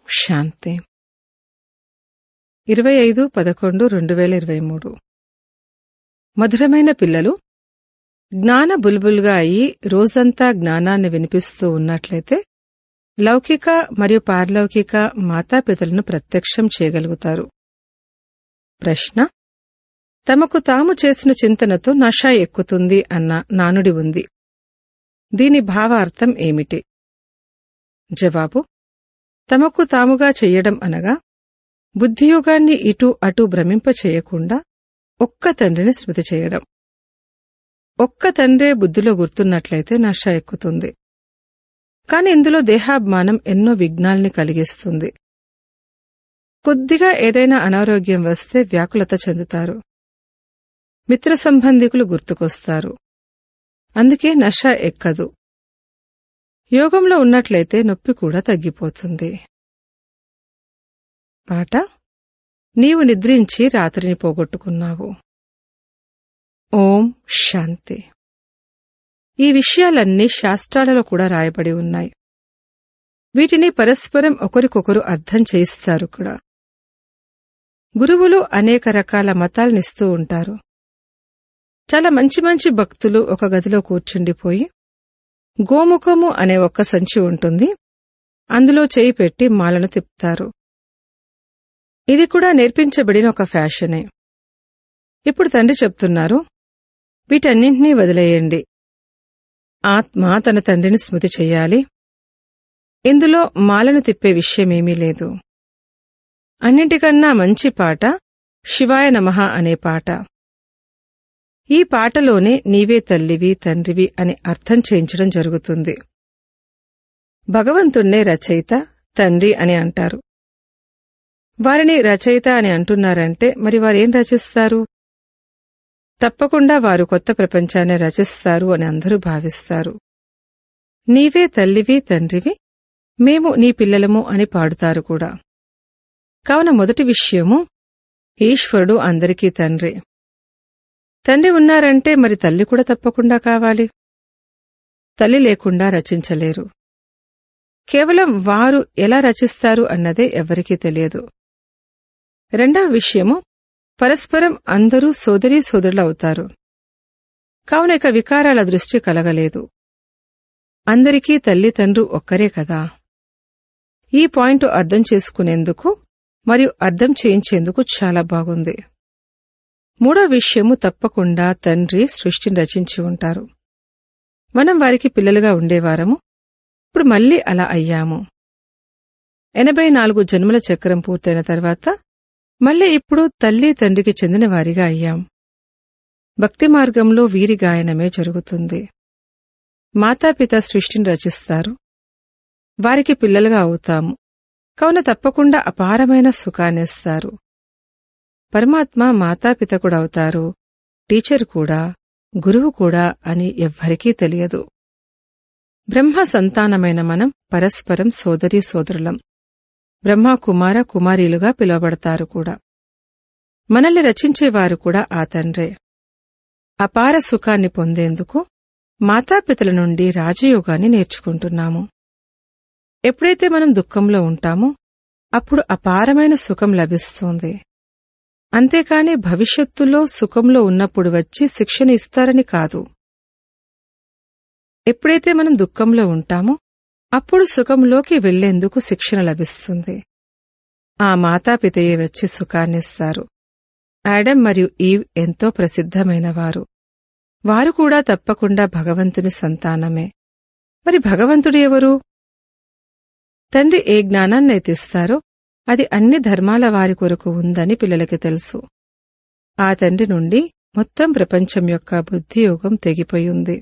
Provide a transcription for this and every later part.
శాంతి ఇరవై ఐదు పదకొండు రెండు వేల ఇరవై మూడు మధురమైన పిల్లలు జ్ఞాన బుల్బుల్గా అయి రోజంతా జ్ఞానాన్ని వినిపిస్తూ ఉన్నట్లయితే లౌకిక మరియు పారలౌకిక మాతాపితలను ప్రత్యక్షం చేయగలుగుతారు ప్రశ్న తమకు తాము చేసిన చింతనతో నష ఎక్కుతుంది అన్న నానుడి ఉంది దీని భావార్థం ఏమిటి జవాబు తమకు తాముగా చెయ్యడం అనగా బుద్ధియోగాన్ని ఇటు అటు భ్రమింపచేయకుండా ఒక్క తండ్రిని స్మృతి చేయడం ఒక్క తండ్రే బుద్ధిలో గుర్తున్నట్లయితే నష ఎక్కుతుంది కాని ఇందులో దేహాభిమానం ఎన్నో విఘ్నాల్ని కలిగిస్తుంది కొద్దిగా ఏదైనా అనారోగ్యం వస్తే వ్యాకులత చెందుతారు మిత్ర సంబంధికులు గుర్తుకొస్తారు అందుకే నష ఎక్కదు యోగంలో ఉన్నట్లయితే నొప్పి కూడా తగ్గిపోతుంది పాట నీవు నిద్రించి రాత్రిని పోగొట్టుకున్నావు ఓం శాంతి ఈ విషయాలన్నీ శాస్త్రాలలో కూడా రాయబడి ఉన్నాయి వీటిని పరస్పరం ఒకరికొకరు అర్థం చేయిస్తారు కూడా గురువులు అనేక రకాల మతాలనిస్తూ ఉంటారు చాలా మంచి మంచి భక్తులు ఒక గదిలో కూర్చుండిపోయి గోముఖము అనే ఒక్క సంచి ఉంటుంది అందులో చేయి పెట్టి మాలను తిప్పుతారు ఇది కూడా నేర్పించబడిన ఒక ఫ్యాషనే ఇప్పుడు తండ్రి చెప్తున్నారు వీటన్నింటినీ వదిలేయండి ఆత్మ తన తండ్రిని స్మృతి చెయ్యాలి ఇందులో మాలను తిప్పే విషయమేమీ లేదు అన్నింటికన్నా మంచి పాట శివాయ నమః అనే పాట ఈ పాటలోనే నీవే తల్లివి తండ్రివి అని అర్థం చేయించడం జరుగుతుంది భగవంతుణ్ణే రచయిత తండ్రి అని అంటారు వారిని రచయిత అని అంటున్నారంటే మరి వారేం రచిస్తారు తప్పకుండా వారు కొత్త ప్రపంచాన్ని రచిస్తారు అని అందరూ భావిస్తారు నీవే తల్లివి తండ్రివి మేము నీ పిల్లలము అని పాడుతారు కూడా కావున మొదటి విషయము ఈశ్వరుడు అందరికీ తండ్రి తండ్రి ఉన్నారంటే మరి తల్లి కూడా తప్పకుండా కావాలి తల్లి లేకుండా రచించలేరు కేవలం వారు ఎలా రచిస్తారు అన్నదే ఎవరికీ తెలియదు రెండవ విషయము పరస్పరం అందరూ సోదరీ సోదరులవుతారు కావున ఇక వికారాల దృష్టి కలగలేదు అందరికీ తల్లి తండ్రు ఒక్కరే కదా ఈ పాయింట్ అర్థం చేసుకునేందుకు మరియు అర్థం చేయించేందుకు చాలా బాగుంది మూడో విషయము తప్పకుండా తండ్రి సృష్టిని రచించి ఉంటారు మనం వారికి పిల్లలుగా ఉండేవారము ఇప్పుడు మళ్ళీ అలా అయ్యాము ఎనభై నాలుగు జన్మల చక్రం పూర్తయిన తర్వాత మళ్ళీ ఇప్పుడు తల్లి తండ్రికి చెందిన వారిగా అయ్యాం భక్తి మార్గంలో వీరి గాయనమే జరుగుతుంది మాతాపిత సృష్టిని రచిస్తారు వారికి పిల్లలుగా అవుతాము కావున తప్పకుండా అపారమైన సుఖాన్నిస్తారు పరమాత్మ మాతాపిత కూడా అవుతారు టీచర్ కూడా గురువు కూడా అని ఎవ్వరికీ తెలియదు బ్రహ్మ సంతానమైన మనం పరస్పరం సోదరీ సోదరులం బ్రహ్మ కుమార కుమారీలుగా పిలువబడతారు కూడా మనల్ని రచించేవారు కూడా ఆ తండ్రే అపార సుఖాన్ని పొందేందుకు మాతాపితల నుండి రాజయోగాన్ని నేర్చుకుంటున్నాము ఎప్పుడైతే మనం దుఃఖంలో ఉంటామో అప్పుడు అపారమైన సుఖం లభిస్తుంది అంతేకాని భవిష్యత్తులో సుఖంలో ఉన్నప్పుడు వచ్చి శిక్షణ ఇస్తారని కాదు ఎప్పుడైతే మనం దుఃఖంలో ఉంటామో అప్పుడు సుఖంలోకి వెళ్లేందుకు శిక్షణ లభిస్తుంది ఆ మాతాపితయే వచ్చి సుఖాన్నిస్తారు యాడమ్ మరియు ఈవ్ ఎంతో ప్రసిద్ధమైనవారు వారు కూడా తప్పకుండా భగవంతుని సంతానమే మరి భగవంతుడు ఎవరు తండ్రి ఏ జ్ఞానాన్నైతే ఇస్తారో అది అన్ని ధర్మాల వారి కొరకు ఉందని పిల్లలకి తెలుసు ఆ తండ్రి నుండి మొత్తం ప్రపంచం యొక్క బుద్ధియోగం తెగిపోయింది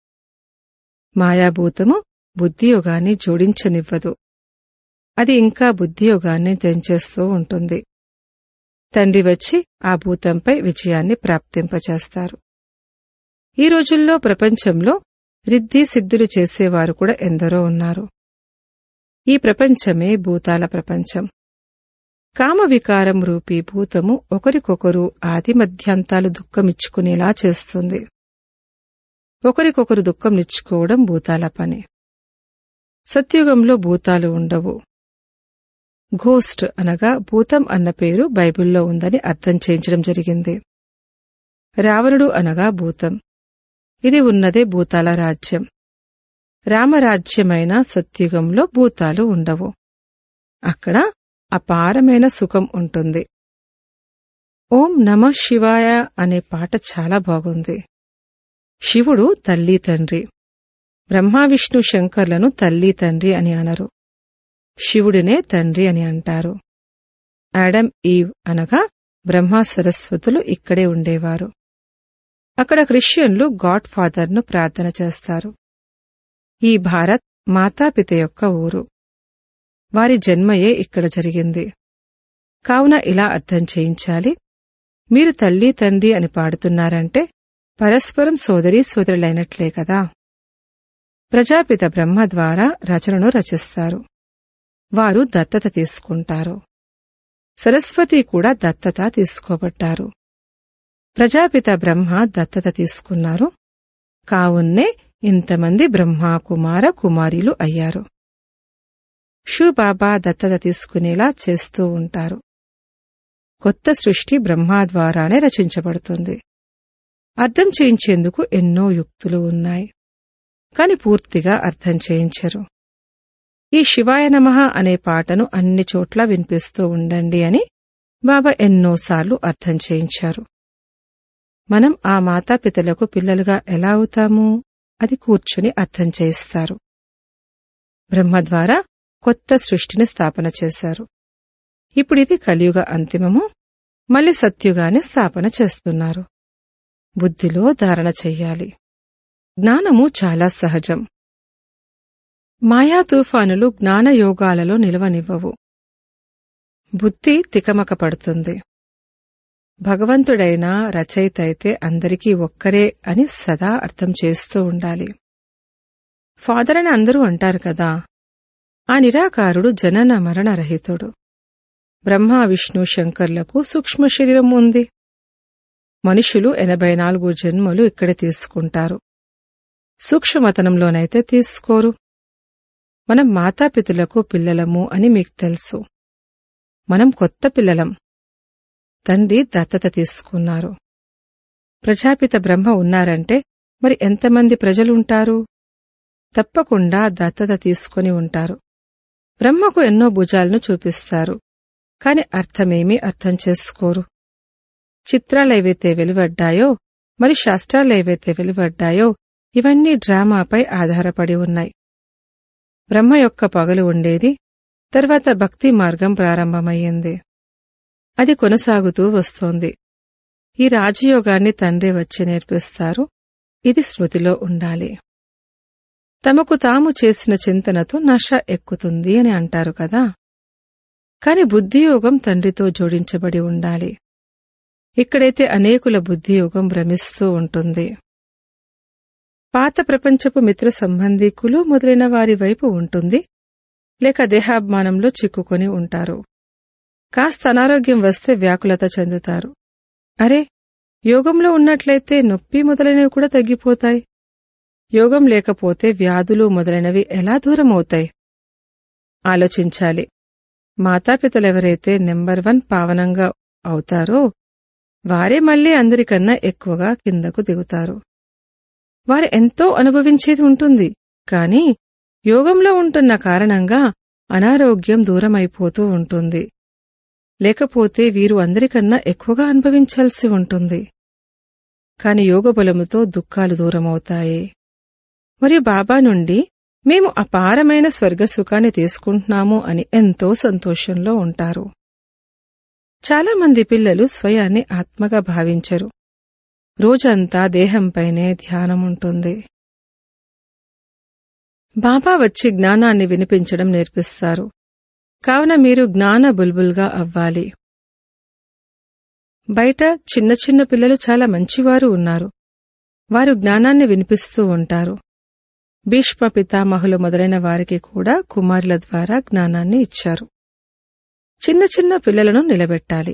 మాయాభూతము బుద్ధియోగాన్ని జోడించనివ్వదు అది ఇంకా బుద్ధియోగాన్ని తెంచేస్తూ ఉంటుంది తండ్రి వచ్చి ఆ భూతంపై విజయాన్ని ప్రాప్తింపచేస్తారు ఈ రోజుల్లో ప్రపంచంలో రిద్ధి సిద్ధులు చేసేవారు కూడా ఎందరో ఉన్నారు ఈ ప్రపంచమే భూతాల ప్రపంచం కామ వికారం రూపీ భూతము ఒకరికొకరు ఆది మధ్యాంతాలు దుఃఖమిచ్చుకునేలా చేస్తుంది ఒకరికొకరు దుఃఖంనిచ్చుకోవడం భూతాల పని సత్యుగంలో భూతాలు ఉండవు ఘోస్ట్ అనగా భూతం అన్న పేరు బైబిల్లో ఉందని అర్థం చేయించడం జరిగింది రావణుడు అనగా భూతం ఇది ఉన్నదే భూతాల రాజ్యం రామరాజ్యమైన సత్యుగంలో భూతాలు ఉండవు అక్కడ అపారమైన సుఖం ఉంటుంది ఓం నమ శివాయ అనే పాట చాలా బాగుంది శివుడు తల్లి తండ్రి బ్రహ్మ విష్ణు శంకర్లను తల్లి తండ్రి అని అనరు శివుడినే తండ్రి అని అంటారు యాడమ్ ఈవ్ అనగా బ్రహ్మ సరస్వతులు ఇక్కడే ఉండేవారు అక్కడ క్రిస్టియన్లు గాడ్ ఫాదర్ను ప్రార్థన చేస్తారు ఈ భారత్ మాతాపిత యొక్క ఊరు వారి జన్మయే ఇక్కడ జరిగింది కావున ఇలా అర్థం చేయించాలి మీరు తల్లి తండ్రి అని పాడుతున్నారంటే పరస్పరం సోదరీ సోదరులైనట్లే కదా ప్రజాపిత బ్రహ్మ ద్వారా రచనను రచిస్తారు వారు దత్తత తీసుకుంటారు సరస్వతి కూడా దత్తత తీసుకోబట్టారు ప్రజాపిత బ్రహ్మ దత్తత తీసుకున్నారు కావున్నే ఇంతమంది బ్రహ్మ కుమార కుమారీలు అయ్యారు షూబాబా దత్తత తీసుకునేలా చేస్తూ ఉంటారు కొత్త సృష్టి బ్రహ్మా ద్వారానే రచించబడుతుంది అర్థం చేయించేందుకు ఎన్నో యుక్తులు ఉన్నాయి కాని పూర్తిగా అర్థం చేయించరు ఈ శివాయ నమః అనే పాటను అన్ని చోట్ల వినిపిస్తూ ఉండండి అని బాబా ఎన్నోసార్లు అర్థం చేయించారు మనం ఆ మాతాపితలకు పిల్లలుగా ఎలా అవుతాము అది కూర్చుని అర్థం చేయిస్తారు బ్రహ్మ ద్వారా కొత్త సృష్టిని స్థాపన చేశారు ఇప్పుడిది కలియుగ అంతిమము మళ్ళీ సత్యుగానే స్థాపన చేస్తున్నారు బుద్ధిలో ధారణ చెయ్యాలి జ్ఞానము చాలా సహజం మాయా తుఫానులు జ్ఞానయోగాలలో నిలవనివ్వవు బుద్ధి తికమక పడుతుంది భగవంతుడైన రచయిత అయితే అందరికీ ఒక్కరే అని సదా అర్థం చేస్తూ ఉండాలి ఫాదర్ అని అందరూ అంటారు కదా ఆ నిరాకారుడు జనన మరణ రహితుడు బ్రహ్మ విష్ణు శంకర్లకు సూక్ష్మ శరీరం ఉంది మనుషులు ఎనభై నాలుగు జన్మలు ఇక్కడే తీసుకుంటారు సూక్ష్మతనంలోనైతే తీసుకోరు మనం మాతాపితులకు పిల్లలము అని మీకు తెలుసు మనం కొత్త పిల్లలం తండ్రి దత్తత తీసుకున్నారు ప్రజాపిత బ్రహ్మ ఉన్నారంటే మరి ఎంతమంది ప్రజలుంటారు తప్పకుండా దత్తత తీసుకొని ఉంటారు బ్రహ్మకు ఎన్నో భుజాలను చూపిస్తారు కాని అర్థమేమీ అర్థం చేసుకోరు చిత్రాలేవైతే వెలువడ్డాయో మరి శాస్త్రాలేవైతే వెలువడ్డాయో ఇవన్నీ డ్రామాపై ఆధారపడి ఉన్నాయి బ్రహ్మ యొక్క పగలు ఉండేది తర్వాత భక్తి మార్గం ప్రారంభమయ్యింది అది కొనసాగుతూ వస్తోంది ఈ రాజయోగాన్ని తండ్రి వచ్చి నేర్పిస్తారు ఇది స్మృతిలో ఉండాలి తమకు తాము చేసిన చింతనతో నష ఎక్కుతుంది అని అంటారు కదా కాని బుద్ధియోగం తండ్రితో జోడించబడి ఉండాలి ఇక్కడైతే అనేకుల బుద్ధియోగం భ్రమిస్తూ ఉంటుంది పాత ప్రపంచపు మిత్ర సంబంధీకులు మొదలైన వారి వైపు ఉంటుంది లేక దేహాభిమానంలో చిక్కుకొని ఉంటారు కాస్త అనారోగ్యం వస్తే వ్యాకులత చెందుతారు అరే యోగంలో ఉన్నట్లయితే నొప్పి మొదలైనవి కూడా తగ్గిపోతాయి యోగం లేకపోతే వ్యాధులు మొదలైనవి ఎలా దూరం అవుతాయి ఆలోచించాలి మాతాపితలెవరైతే నెంబర్ వన్ పావనంగా అవుతారో వారే మళ్లీ అందరికన్నా ఎక్కువగా కిందకు దిగుతారు వారు ఎంతో అనుభవించేది ఉంటుంది కాని యోగంలో ఉంటున్న కారణంగా అనారోగ్యం దూరమైపోతూ ఉంటుంది లేకపోతే వీరు అందరికన్నా ఎక్కువగా అనుభవించాల్సి ఉంటుంది కాని యోగబలముతో దుఃఖాలు దూరమవుతాయి మరియు బాబా నుండి మేము అపారమైన స్వర్గసుఖాన్ని తీసుకుంటున్నాము అని ఎంతో సంతోషంలో ఉంటారు చాలామంది పిల్లలు స్వయాన్ని ఆత్మగా భావించరు రోజంతా దేహంపైనే ధ్యానముంటుంది బాబా వచ్చి జ్ఞానాన్ని వినిపించడం నేర్పిస్తారు కావున మీరు జ్ఞాన బుల్బుల్గా అవ్వాలి బయట చిన్న చిన్న పిల్లలు చాలా మంచివారు ఉన్నారు వారు జ్ఞానాన్ని వినిపిస్తూ ఉంటారు భీష్మ పితామహులు మొదలైన వారికి కూడా కుమారుల ద్వారా జ్ఞానాన్ని ఇచ్చారు చిన్న చిన్న పిల్లలను నిలబెట్టాలి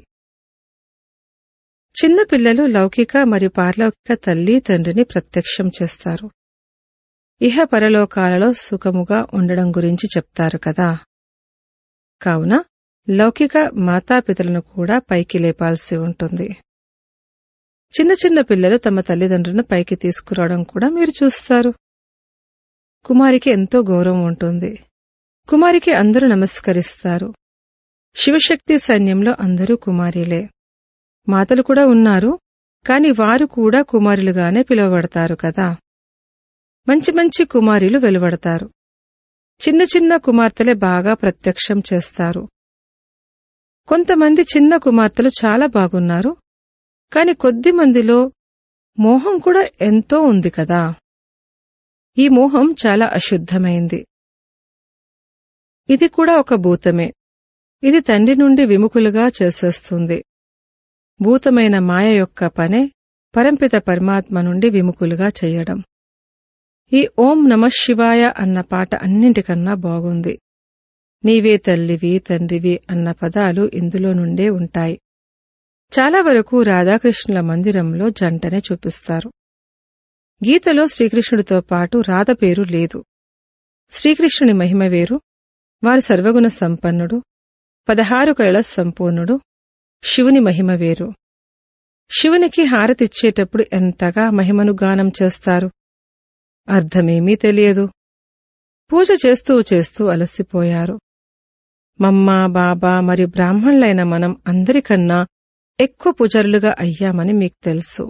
చిన్న పిల్లలు లౌకిక మరియు పారలౌకిక తల్లి తండ్రిని ప్రత్యక్షం చేస్తారు ఇహ పరలోకాలలో సుఖముగా ఉండడం గురించి చెప్తారు కదా కావున లౌకిక మాతాపితలను కూడా పైకి లేపాల్సి ఉంటుంది చిన్న చిన్న పిల్లలు తమ తల్లిదండ్రులను పైకి తీసుకురావడం కూడా మీరు చూస్తారు కుమారికి ఎంతో గౌరవం ఉంటుంది కుమారికి అందరూ నమస్కరిస్తారు శివశక్తి సైన్యంలో అందరూ కుమారిలే మాతలు కూడా ఉన్నారు కాని వారు కూడా కుమారులుగానే పిలువబడతారు కదా మంచి మంచి కుమారులు వెలువడతారు చిన్న చిన్న కుమార్తెలే బాగా ప్రత్యక్షం చేస్తారు కొంతమంది చిన్న కుమార్తెలు చాలా బాగున్నారు కాని కొద్ది మందిలో మోహం కూడా ఎంతో ఉంది కదా ఈ మోహం చాలా అశుద్ధమైంది ఇది కూడా ఒక భూతమే ఇది తండ్రి నుండి విముఖులుగా చేసేస్తుంది భూతమైన మాయ యొక్క పనే పరంపిత పరమాత్మ నుండి విముఖులుగా చెయ్యడం ఈ ఓం నమశివాయ అన్న పాట అన్నింటికన్నా బాగుంది నీవే తల్లివి తండ్రివి అన్న పదాలు ఇందులో నుండే ఉంటాయి చాలా వరకు రాధాకృష్ణుల మందిరంలో జంటనే చూపిస్తారు గీతలో శ్రీకృష్ణుడితో పాటు రాధ పేరు లేదు శ్రీకృష్ణుని మహిమ వేరు వారు సర్వగుణ సంపన్నుడు పదహారు కళల సంపూర్ణుడు శివుని మహిమ వేరు శివునికి హారతిచ్చేటప్పుడు ఎంతగా మహిమను గానం చేస్తారు అర్థమేమీ తెలియదు పూజ చేస్తూ చేస్తూ అలసిపోయారు మమ్మ బాబా మరియు బ్రాహ్మణులైన మనం అందరికన్నా ఎక్కువ పూజారులుగా అయ్యామని మీకు తెలుసు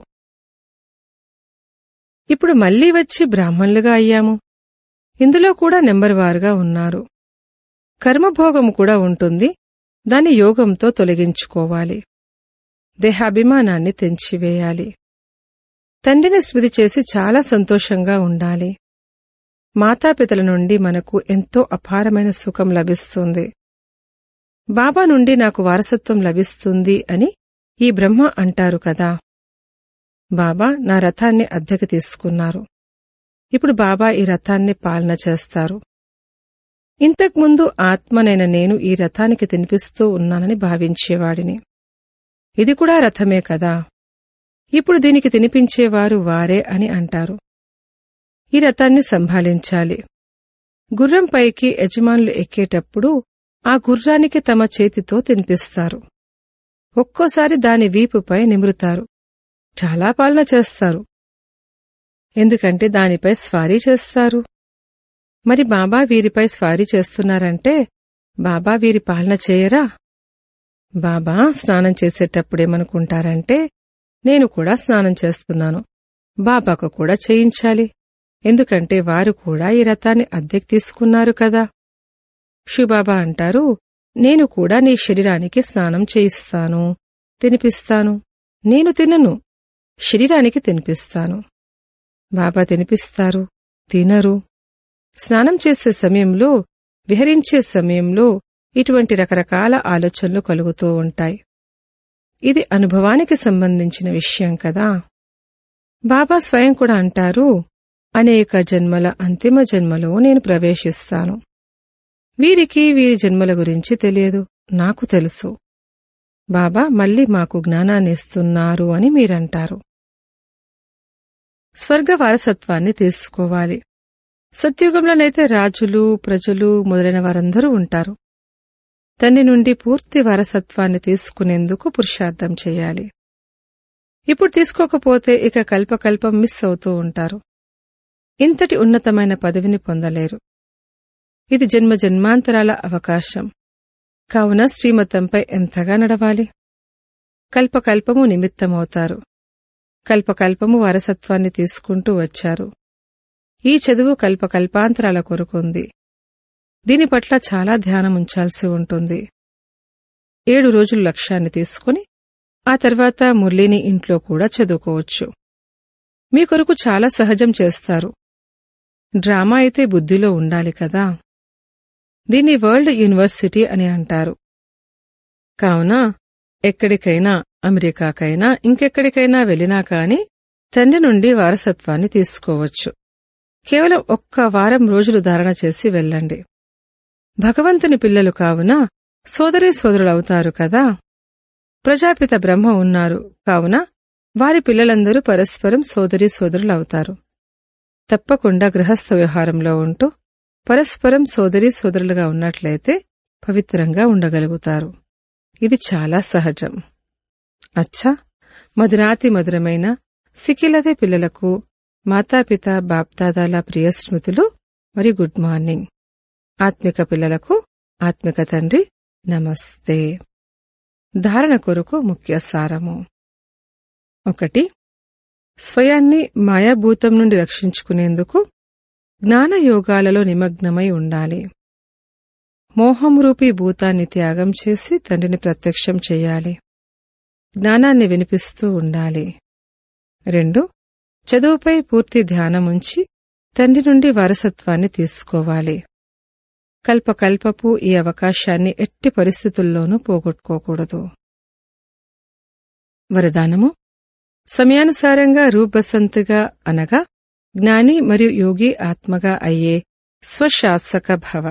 ఇప్పుడు మళ్లీ వచ్చి బ్రాహ్మణులుగా అయ్యాము ఇందులో కూడా నెంబర్ వారుగా ఉన్నారు కర్మభోగము కూడా ఉంటుంది దాన్ని యోగంతో తొలగించుకోవాలి దేహాభిమానాన్ని తెంచివేయాలి తండ్రిని స్మృతి చేసి చాలా సంతోషంగా ఉండాలి మాతాపితల నుండి మనకు ఎంతో అపారమైన సుఖం లభిస్తుంది బాబా నుండి నాకు వారసత్వం లభిస్తుంది అని ఈ బ్రహ్మ అంటారు కదా బాబా నా రథాన్ని అద్దెకు తీసుకున్నారు ఇప్పుడు బాబా ఈ రథాన్ని పాలన చేస్తారు ఇంతకుముందు ఆత్మనైన నేను ఈ రథానికి తినిపిస్తూ ఉన్నానని భావించేవాడిని ఇది కూడా రథమే కదా ఇప్పుడు దీనికి తినిపించేవారు వారే అని అంటారు ఈ రథాన్ని సంభాళించాలి గుర్రంపైకి యజమానులు ఎక్కేటప్పుడు ఆ గుర్రానికి తమ చేతితో తినిపిస్తారు ఒక్కోసారి దాని వీపుపై నిమురుతారు చాలా పాలన చేస్తారు ఎందుకంటే దానిపై స్వారీ చేస్తారు మరి బాబా వీరిపై స్వారీ చేస్తున్నారంటే బాబా వీరి పాలన చేయరా బాబా స్నానం చేసేటప్పుడేమనుకుంటారంటే నేను కూడా స్నానం చేస్తున్నాను బాబాకు కూడా చేయించాలి ఎందుకంటే వారు కూడా ఈ రథాన్ని అద్దెకు తీసుకున్నారు కదా షుబాబా అంటారు నేను కూడా నీ శరీరానికి స్నానం చేయిస్తాను తినిపిస్తాను నేను తినను శరీరానికి తినిపిస్తాను బాబా తినిపిస్తారు తినరు స్నానం చేసే సమయంలో విహరించే సమయంలో ఇటువంటి రకరకాల ఆలోచనలు కలుగుతూ ఉంటాయి ఇది అనుభవానికి సంబంధించిన విషయం కదా బాబా స్వయం కూడా అంటారు అనేక జన్మల అంతిమ జన్మలో నేను ప్రవేశిస్తాను వీరికి వీరి జన్మల గురించి తెలియదు నాకు తెలుసు బాబా మళ్ళీ మాకు జ్ఞానాన్ని ఇస్తున్నారు అని మీరంటారు స్వర్గ వారసత్వాన్ని తీసుకోవాలి సత్యుగంలోనైతే రాజులు ప్రజలు మొదలైన వారందరూ ఉంటారు తండ్రి నుండి పూర్తి వారసత్వాన్ని తీసుకునేందుకు పురుషార్థం చేయాలి ఇప్పుడు తీసుకోకపోతే ఇక కల్పకల్పం మిస్ అవుతూ ఉంటారు ఇంతటి ఉన్నతమైన పదవిని పొందలేరు ఇది జన్మ జన్మాంతరాల అవకాశం కావున శ్రీమతంపై ఎంతగా నడవాలి కల్పకల్పము నిమిత్తమవుతారు కల్పకల్పము వారసత్వాన్ని తీసుకుంటూ వచ్చారు ఈ చదువు కల్పకల్పాంతరాల కొరకుంది దీని పట్ల చాలా ధ్యానం ఉంచాల్సి ఉంటుంది ఏడు రోజులు లక్ష్యాన్ని తీసుకుని ఆ తర్వాత మురళిని ఇంట్లో కూడా చదువుకోవచ్చు మీ కొరకు చాలా సహజం చేస్తారు డ్రామా అయితే బుద్ధిలో ఉండాలి కదా దీన్ని వరల్డ్ యూనివర్సిటీ అని అంటారు కావున ఎక్కడికైనా అమెరికాకైనా ఇంకెక్కడికైనా వెళ్ళినా కాని తండ్రి నుండి వారసత్వాన్ని తీసుకోవచ్చు కేవలం ఒక్క వారం రోజులు ధారణ చేసి వెళ్ళండి భగవంతుని పిల్లలు కావున సోదరీ సోదరులవుతారు కదా ప్రజాపిత బ్రహ్మ ఉన్నారు కావున వారి పిల్లలందరూ పరస్పరం సోదరీ సోదరులవుతారు తప్పకుండా గృహస్థ వ్యవహారంలో ఉంటూ పరస్పరం సోదరీ సోదరులుగా ఉన్నట్లయితే పవిత్రంగా ఉండగలుగుతారు ఇది చాలా సహజం అచ్చా మధురాతి మధురమైన సికిలదే పిల్లలకు మాతాపిత బాప్దాదాల ప్రియ స్మృతులు మరియు గుడ్ మార్నింగ్ ఆత్మిక పిల్లలకు ఆత్మిక తండ్రి నమస్తే ధారణ కొరకు ముఖ్య సారము ఒకటి స్వయాన్ని మాయాభూతం నుండి రక్షించుకునేందుకు జ్ఞాన యోగాలలో నిమగ్నమై ఉండాలి మోహం రూపీ భూతాన్ని త్యాగం చేసి తండ్రిని ప్రత్యక్షం చేయాలి జ్ఞానాన్ని వినిపిస్తూ ఉండాలి రెండు చదువుపై పూర్తి ధ్యానముంచి తండ్రి నుండి వారసత్వాన్ని తీసుకోవాలి కల్పకల్పపు ఈ అవకాశాన్ని ఎట్టి పరిస్థితుల్లోనూ పోగొట్టుకోకూడదు వరదానము సమయానుసారంగా రూపసంతుగా అనగా జ్ఞాని మరియు యోగి ఆత్మగా అయ్యే స్వశాసక భవ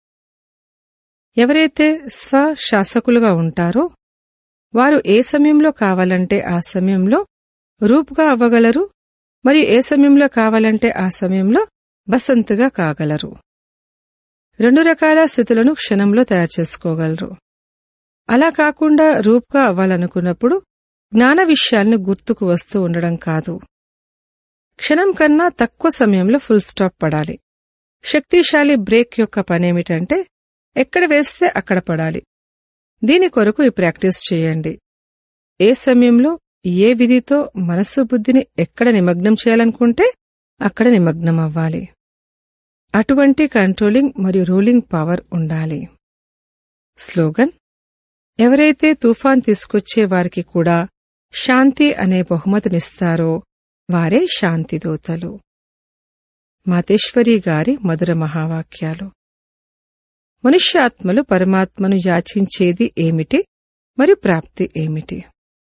ఎవరైతే స్వశాసకులుగా ఉంటారో వారు ఏ సమయంలో కావాలంటే ఆ సమయంలో రూపుగా అవ్వగలరు మరియు ఏ సమయంలో కావాలంటే ఆ సమయంలో బసంతుగా కాగలరు రెండు రకాల స్థితులను క్షణంలో తయారు చేసుకోగలరు అలా కాకుండా రూపుగా అవ్వాలనుకున్నప్పుడు జ్ఞాన విషయాల్ని గుర్తుకు వస్తూ ఉండడం కాదు క్షణం కన్నా తక్కువ సమయంలో ఫుల్ స్టాప్ పడాలి శక్తిశాలి బ్రేక్ యొక్క పనేమిటంటే ఎక్కడ వేస్తే అక్కడ పడాలి దీని కొరకు ఈ ప్రాక్టీస్ చేయండి ఏ సమయంలో ఏ విధితో మనస్సు బుద్ధిని ఎక్కడ నిమగ్నం చేయాలనుకుంటే అక్కడ నిమగ్నం అవ్వాలి అటువంటి కంట్రోలింగ్ మరియు రూలింగ్ పవర్ ఉండాలి స్లోగన్ ఎవరైతే తుఫాన్ తీసుకొచ్చే వారికి కూడా శాంతి అనే బహుమతినిస్తారో వారే శాంతిదూతలు మాతేశ్వరి గారి మధుర మహావాక్యాలు మనుష్యాత్మలు పరమాత్మను యాచించేది ఏమిటి మరియు ప్రాప్తి ఏమిటి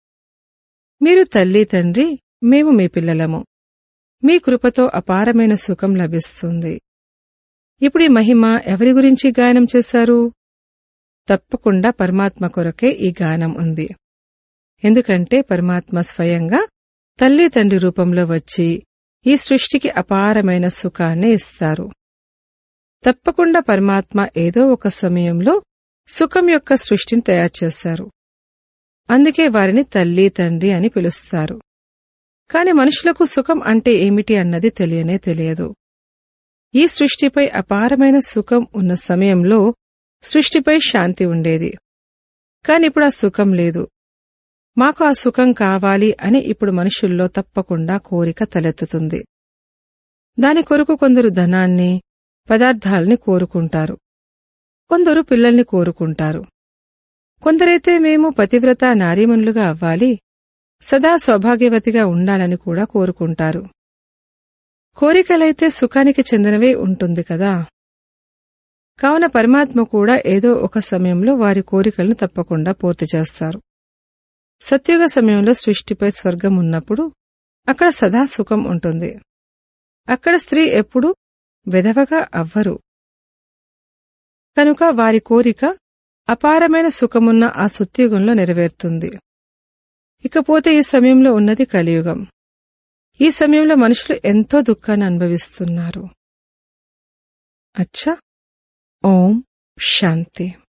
మీరు తల్లి తండ్రి మేము మీ పిల్లలము మీ కృపతో అపారమైన సుఖం లభిస్తుంది ఇప్పుడు ఈ మహిమ ఎవరి గురించి గాయనం చేశారు తప్పకుండా పరమాత్మ కొరకే ఈ గానం ఉంది ఎందుకంటే పరమాత్మ స్వయంగా తల్లి తండ్రి రూపంలో వచ్చి ఈ సృష్టికి అపారమైన సుఖాన్ని ఇస్తారు తప్పకుండా పరమాత్మ ఏదో ఒక సమయంలో సుఖం యొక్క సృష్టిని తయారు చేశారు అందుకే వారిని తల్లి తండ్రి అని పిలుస్తారు కాని మనుషులకు సుఖం అంటే ఏమిటి అన్నది తెలియనే తెలియదు ఈ సృష్టిపై అపారమైన సుఖం ఉన్న సమయంలో సృష్టిపై శాంతి ఉండేది కాని ఇప్పుడు ఆ సుఖం లేదు మాకు ఆ సుఖం కావాలి అని ఇప్పుడు మనుషుల్లో తప్పకుండా కోరిక తలెత్తుతుంది దాని కొరకు కొందరు ధనాన్ని పదార్థాల్ని కోరుకుంటారు కొందరు పిల్లల్ని కోరుకుంటారు కొందరైతే మేము పతివ్రత నారీమణులుగా అవ్వాలి సదా సౌభాగ్యవతిగా ఉండాలని కూడా కోరుకుంటారు కోరికలైతే సుఖానికి చెందినవే ఉంటుంది కదా కావున పరమాత్మ కూడా ఏదో ఒక సమయంలో వారి కోరికలను తప్పకుండా పూర్తి చేస్తారు సత్యుగ సమయంలో సృష్టిపై స్వర్గం ఉన్నప్పుడు అక్కడ సదా సుఖం ఉంటుంది అక్కడ స్త్రీ ఎప్పుడూ విధవగా అవ్వరు కనుక వారి కోరిక అపారమైన సుఖమున్న ఆ సత్యుగంలో నెరవేరుతుంది ఇకపోతే ఈ సమయంలో ఉన్నది కలియుగం ఈ సమయంలో మనుషులు ఎంతో దుఃఖాన్ని అనుభవిస్తున్నారు అచ్చా ఓం శాంతి